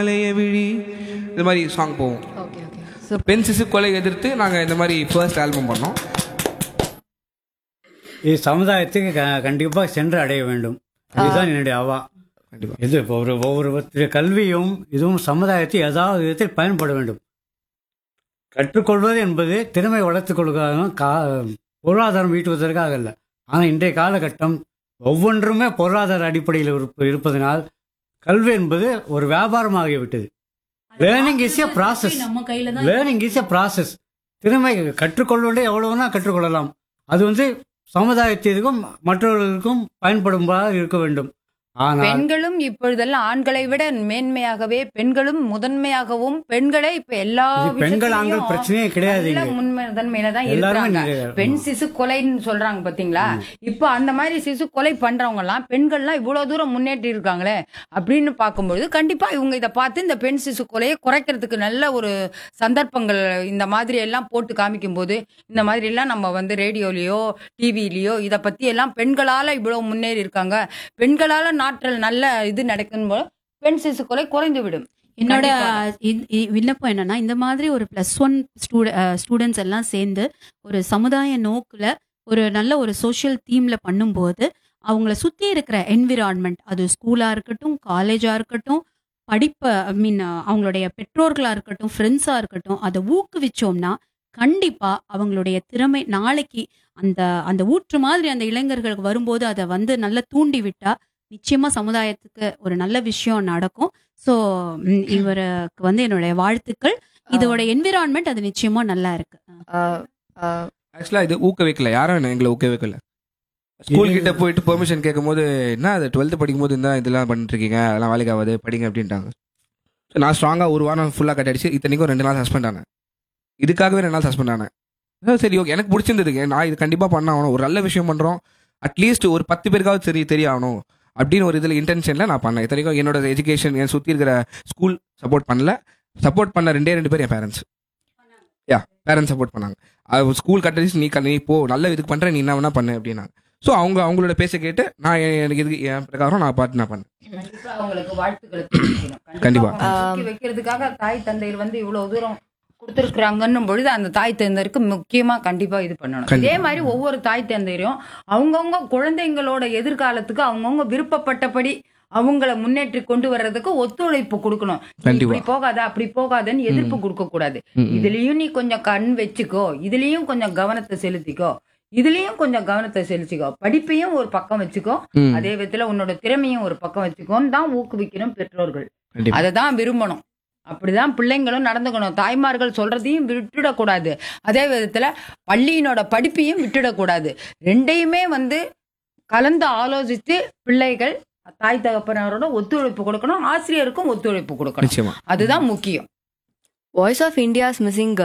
மலைய விழி இந்த மாதிரி சாங் போவோம் ஓகே ஓகே ஸோ பெண் சிசு கொலை எதிர்த்து நாங்கள் இந்த மாதிரி ஃபர்ஸ்ட் ஆல்பம் பண்ணோம் இது சமுதாயத்துக்கு க- கண்டிப்பாக சென்று அடைய வேண்டும் இதுதான் என்னுடைய அவா கண்டிப்பா இது இப்போ ஒரு ஒவ்வொரு கல்வியும் இதுவும் சமுதாயத்தை ஏதாவது விதத்தில் பயன்பட வேண்டும் கற்றுக்கொள்வது என்பது திறமை வளர்த்துக் கொள்வதற்காகவும் கா பொருளாதாரம் ஈட்டுவதற்காக அல்ல ஆனால் இன்றைய காலகட்டம் ஒவ்வொன்றுமே பொருளாதார அடிப்படையில் இருப்ப- இருப்பதனால் கல்வி என்பது ஒரு வியாபாரமாகிவிட்டது லேர்னிங் இஸ் எ ப்ராசஸ் நம்ம கையில தான் லேர்னிங் இஸ் எ ப்ராசஸ் திறமை கற்றுக்கொள்வதே எவ்வளவுனா கற்றுக்கொள்ளலாம் அது வந்து சமுதாயத்திற்கும் மற்றவர்களுக்கும் பயன்படும்பதாக இருக்க வேண்டும் ஆனால் பெண்களும் இப்பொழுதெல்லாம் ஆண்களை விட மேன்மையாகவே பெண்களும் முதன்மையாகவும் பெண்களே இப்ப எல்லா இது பெண்கள் ஆண்கள் விஷயத்திலயும் பிரச்சனையே கிடையாது நல்ல இங்க. முன்முதன்மையில தான் எல்லாருமே இருக்கிறாங்க நிறைய- பெண் சிசு கொலைன்னு சொல்றாங்க பாத்தீங்களா இப்போ அந்த மாதிரி சிசு கொலை பண்றவங்க எல்லாம் பெண்கள்லாம் இவ்வளவு தூரம் முன்னேற்றி இருக்காங்களே அப்படின்னு பார்க்கும்பொழுது கண்டிப்பா இவங்க இதை பார்த்து இந்த பெண் சிசு கொலையை குறைக்கிறதுக்கு நல்ல ஒரு சந்தர்ப்பங்கள் இந்த மாதிரி எல்லாம் போட்டு காமிக்கும் போது இந்த மாதிரி எல்லாம் நம்ம வந்து ரேடியோலயோ டிவிலயோ இத பத்தி எல்லாம் பெண்களால இவ்வளவு முன்னேறி இருக்காங்க பெண்களால நாட்டில் நல்ல இது நடக்கும் போது பெண் சிசு கொலை குறைந்து விடும் என்னோட கண்டிப்பாக. இ- இ- விண்ணப்பம் என்னன்னா இந்த மாதிரி ஒரு பிளஸ் ஒன் ஸ்டூடெண்ட்ஸ் எல்லாம் சேர்ந்து ஒரு சமுதாய நோக்குல ஒரு நல்ல ஒரு சோஷியல் தீம்ல பண்ணும்போது அவங்கள சுத்தி இருக்கிற என்விரான்மெண்ட் அது ஸ்கூலா இருக்கட்டும் காலேஜா இருக்கட்டும் படிப்பை ஐ மீன் அவங்களுடைய பெற்றோர்களா இருக்கட்டும் ஃப்ரெண்ட்ஸா இருக்கட்டும் அதை ஊக்குவிச்சோம்னா கண்டிப்பா அவங்களுடைய திறமை நாளைக்கு அந்த அந்த ஊற்று மாதிரி அந்த இளைஞர்களுக்கு வரும்போது அதை வந்து நல்லா தூண்டி விட்டா நிச்சயமா சமுதாயத்துக்கு ஒரு நல்ல விஷயம் நடக்கும் ஸோ இவருக்கு வந்து என்னுடைய வாழ்த்துக்கள் இதோட என்விரான்மெண்ட் அது நிச்சயமா நல்லா இருக்கு ஆஹ் ஆஹ் ஆக்சுவலாக இது ஊக்குவிக்கல யாரும் என்ன எங்களை ஊக்குவிக்கல ஸ்கூல் கிட்ட போயிட்டு பெர்மிஷன் கேட்கும்போது என்ன அது டுவெல்த்து படிக்கும்போது இந்த இதெல்லாம் பண்ணிட்டு இருக்கீங்க அதெல்லாம் வேலைக்கு ஆகாது படிங்க அப்படின்ட்டாங்க So, நான் ஸ்ட்ராங்காக ஒரு வாரம் ஃபுல்லாக கட் அடிச்சு இத்தனைக்கும் ரெண்டு நாள் சஸ்பெண்ட் ஆனேன் இதுக்காகவே ரெண்டு நாள் சஸ்பெண்ட் ஆனேன் அஹ் சரி ஓகே எனக்கு பிடிச்சிருந்ததுக்கு நான் இது கண்டிப்பாக பண்ண ஆகணும் ஒரு நல்ல விஷயம் பண்ணுறோம் அட்லீஸ்ட் ஒரு பத்து பேருக்காவது தெரிய தெரிய ஆகணும் அப்படின்னு ஒரு இதில் இன்டென்ஷனில் நான் பண்ணேன் இத்தனைக்கும் என்னோட எஜுகேஷன் என் சுற்றி இருக்கிற ஸ்கூல் சப்போர்ட் பண்ணல சப்போர்ட் பண்ண ரெண்டே ரெண்டு பேர் என் பேரண்ட்ஸ் யா பேரண்ட்ஸ் சப்போர்ட் பண்ணாங்க ஸ்கூல் கட்டடிச்சு நீ க- நீ போ நல்ல இதுக்கு பண்ற நீ என்ன வேணா பண்ணு அப்படின்னாங்க ஸோ அவங்க அவங்களோட பேச கேட்டு நான் எ- எனக்கு இதுக்கு என் பிரகாரம் நான் பாட்டு நான் பண்ணேன் கண்டிப்பா அவங்களுக்கு வாழ்த்துக்களை தெரிவிக்கணும். கண்டிப்பா. தூக்கி வைக்கிறதுக்காக தாய் தந்தையர் வந்து இவ்வளவு தூரம் கொடுத்துருக்குறாங்கன்னும் பொழுது அந்த தாய் தந்தையருக்கு முக்கியமா கண்டிப்பா இது பண்ணணும் கண்டிப்பா. இதே மாதிரி ஒவ்வொரு தாய் தந்தையரும் அவங்கவுங்க குழந்தைங்களோட எதிர்காலத்துக்கு அவங்கவுங்க விருப்பப்பட்டபடி அவங்கள முன்னேற்றி கொண்டு வர்றதுக்கு ஒத்துழைப்பு கொடுக்கணும் நீ கண்டிப்பா. இப்படி போகாத அப்படி போகாதன்னு எதிர்ப்பு கொடுக்க கூடாது ம், ம். இதுலயும் நீ கொஞ்சம் கண் வச்சுக்கோ இதுலயும் கொஞ்சம் கவனத்தை செலுத்திக்கோ இதுலயும் கொஞ்சம் கவனத்தை செலுத்திக்கோ படிப்பையும் ஒரு பக்கம் வச்சுக்கோ ம், அதே விதத்துல உன்னோட திறமையும் ஒரு பக்கம் வச்சுக்கோன்னு தான் ஊக்குவிக்கணும் பெற்றோர்கள் கண்டிப்பா. அதை தான் விரும்பணும் அப்படிதான் பிள்ளைங்களும் நடந்துக்கணும் தாய்மார்கள் சொல்றதையும் விட்டுடக்கூடாது அதே விதத்துல பள்ளியினோட படிப்பையும் விட்டுடக்கூடாது ரெண்டையுமே வந்து கலந்து ஆலோசித்து பிள்ளைகள் தாய் தகப்பனரோட ஒத்துழைப்பு கொடுக்கணும் ஆசிரியருக்கும் ஒத்துழைப்பு கொடுக்கணும் நிச்சயமா அதுதான் முக்கியம் Voice of India's missing girl